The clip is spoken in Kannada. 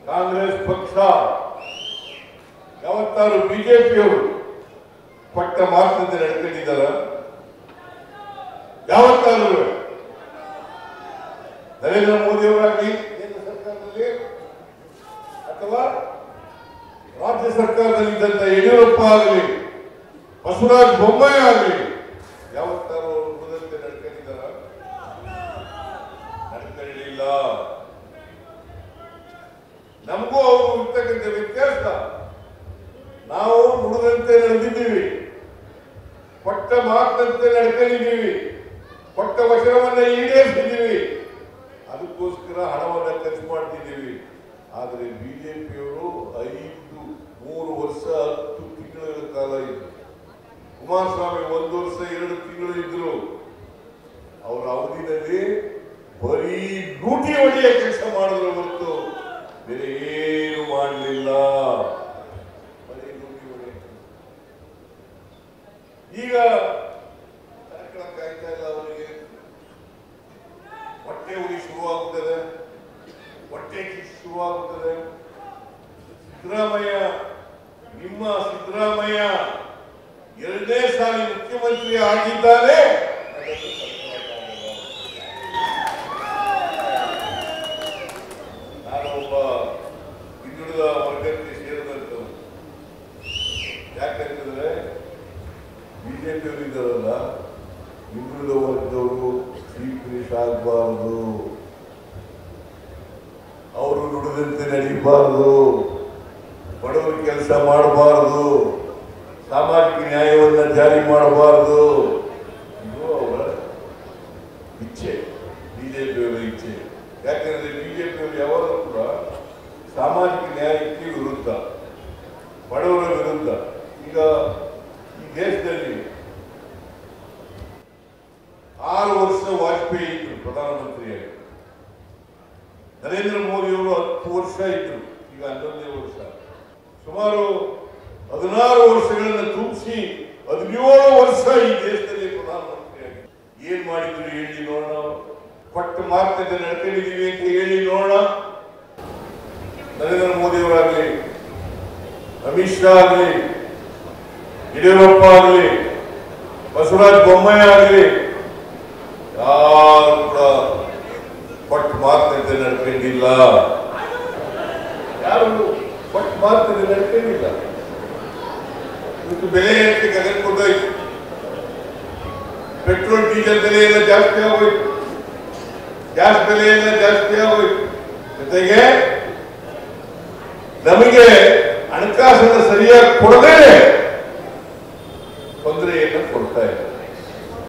ಕಾಂಗ್ರೆಸ್ ಪಕ್ಷ ಯಾವತ್ತಾರು ಬಿಜೆಪಿಯವರು ಪಟ್ಟ ಮಾತಿನಿಂದ ನಡ್ಕೊಂಡಿದ್ದಾರ ಯಾವತ್ತಾರು ನರೇಂದ್ರ ಮೋದಿ ಅವರಾಗಲಿ ಕೇಂದ್ರ ಸರ್ಕಾರದಲ್ಲಿ ಅಥವಾ ರಾಜ್ಯ ಸರ್ಕಾರದಲ್ಲಿ ಇದ್ದಂತ ಯಡಿಯೂರಪ್ಪ ಆಗಲಿ ಬಸವರಾಜ ಬೊಮ್ಮಾಯಿ ಆಗಲಿ ಯಾವತ್ತಾರು ಅವರು ಉಳಿದಂತೆ ನಡ್ಕೊಂಡಿದ್ದಾರ ನಡ್ಕೊಳ್ಳಿಲ್ಲ ನಮಗೂ ಅವರು ಇರ್ತಕ್ಕಂಥ ವ್ಯತ್ಯಾಸ ನಾವು ನುಡಿದಂತೆ ನಡೆದಿದ್ದೀವಿ ಕೊಟ್ಟ ಮಾತಿನಂತೆ ನಡ್ಕೊಂಡಿದ್ದೀವಿ ಕೊಟ್ಟ ವಚನವನ್ನ ಈಡೇರಿಸಿದ್ದೀವಿ ಅದಕ್ಕೋಸ್ಕರ ಹಣವನ್ನ ಖರ್ಚು ಮಾಡ್ತಿದ್ದೀವಿ ಆದರೆ ಬಿಜೆಪಿಯವರು ಐದು ಮೂರು ವರ್ಷ ಹತ್ತು ತಿಂಗಳ ಕಾಲ ಇದ್ರು ಕುಮಾರಸ್ವಾಮಿ ಒಂದು ವರ್ಷ ಎರಡು ತಿಂಗಳು ಇದ್ರು ಅವರ ಅವಧಿನಲ್ಲಿ ಬರೀ ಲೂಟಿ ಹೊಡೆಯ ಕೆಲಸ ಮಾಡಿದ್ರು ಹೊರತು ಬೇರೆ ಏನು ಮಾಡಲಿಲ್ಲ ಬರೀ ಲೂಟಿ ಹೊಡೆಯ ಕೆಲ್ಸ. ಈಗ ಕಾಯ್ತಾ ಇಲ್ಲ ಅವರಿಗೆ ಹೊಟ್ಟೆ ಉರಿ ಶುರುವಾಗುತ್ತದೆ ಹೊಟ್ಟೆ ಕಿಚ್ಚು ಶುರುವಾಗುತ್ತದೆ ಸಿದ್ದರಾಮಯ್ಯ ನಿಮ್ಮ ಸಿದ್ದರಾಮಯ್ಯ ಎರಡನೇ ಸಾರಿ ಮುಖ್ಯಮಂತ್ರಿ ಆಗಿದ್ದಾನೆ ಅದನ್ನು ತಪ್ಪಿಸಲಾಗಲ್ಲ. ನಾನು ಒಬ್ಬ ಹಿಂದುಳಿದ ವರ್ಗಕ್ಕೆ ಸೇರಿದಂತವನು ಯಾಕಂತಂದ್ರೆ ಬಿಜೆಪಿಯವರು ಇದ್ದಾರಲ್ಲ ಹಿಂದುಳಿದ ವರ್ಗದವರು ಚೀಫ್ ಮಿನಿಸ್ಟರ್ ಆಗಬಾರದು ಅವರು ನುಡಿದಂತೆ ನಡೀಬಾರದು ಬಡವರ ಕೆಲಸ ಮಾಡಬಾರದು ಸಾಮಾಜಿಕ ನ್ಯಾಯವನ್ನ ಜಾರಿ ಮಾಡಬಾರದು ಇದು ಅವರ ಇಚ್ಛೆ ಬಿಜೆಪಿಯವರ ಇಚ್ಛೆ ಯಾಕಂದ್ರೆ ಬಿಜೆಪಿಯವರು ಯಾವಾಗಲೂ ಕೂಡ ಸಾಮಾಜಿಕ ನ್ಯಾಯಕ್ಕೆ ವಿರುದ್ಧ ಬಡವರ ವಿರುದ್ಧ ಈಗ ಈ ದೇಶದಲ್ಲಿ ಆರು ವರ್ಷ ವಾಜಪೇಯಿ ಇದ್ರು ಪ್ರಧಾನಮಂತ್ರಿಯಾಗಿ ನರೇಂದ್ರ ಮೋದಿಯವರು ಹತ್ತು ವರ್ಷ ಇದ್ರು ಈಗ ಹನ್ನೊಂದನೇ ವರ್ಷ ಸುಮಾರು ಹದಿನಾರು ವರ್ಷಗಳನ್ನು ತುಂಬಿಸಿ ಹದಿನೇಳು ವರ್ಷ ಈ ದೇಶದಲ್ಲಿ ಪ್ರಧಾನಮಂತ್ರಿಯಾಗಿ ಏನ್ ಮಾಡಿದ್ರು ಹೇಳಿ ನೋಡೋಣ ಕೊಟ್ಟ ಮಾತಿನಿಂದ ನಡ್ಕೊಂಡಿದೀವಿ ಅಂತ ಹೇಳಿ ನೋಡೋಣ ನರೇಂದ್ರ ಮೋದಿಯವರಾಗಲಿ ಅಮಿತ್ ಶಾ ಆಗಲಿ ಯಡಿಯೂರಪ್ಪ ಆಗಲಿ ಬಸವರಾಜ ಬೊಮ್ಮಾಯಿ ಆಗಲಿ ಯಾರು ಕೂಡ ಕೊಟ್ಟ ಮಾತಿನಂತೆ ನಡ್ಕೊಂಡಿಲ್ಲ ಯಾರು ಕೊಟ್ಟ ಮಾತಿನಂತೆ ನಡ್ಕೊಂಡಿಲ್ಲ ಇವತ್ತು ಬೆಲೆ ಏರಿಕೆ ತೆಗೆದುಕೊಂಡೋಯ್ತು ಪೆಟ್ರೋಲ್ ಡೀಸೆಲ್ ಬೆಲೆ ಎಲ್ಲ ಜಾಸ್ತಿ ಆಗೋಯ್ತು ಗ್ಯಾಸ್ ಬೆಲೆ ಎಲ್ಲ ಜಾಸ್ತಿ ಆಗೋಯ್ತು ಜೊತೆಗೆ ನಮಗೆ ಹಣಕಾಸನ್ನು ಸರಿಯಾಗಿ ಕೊಡದೇ ತೊಂದರೆಯನ್ನು ಕೊಡ್ತಾ ಇದ್ದಾರೆ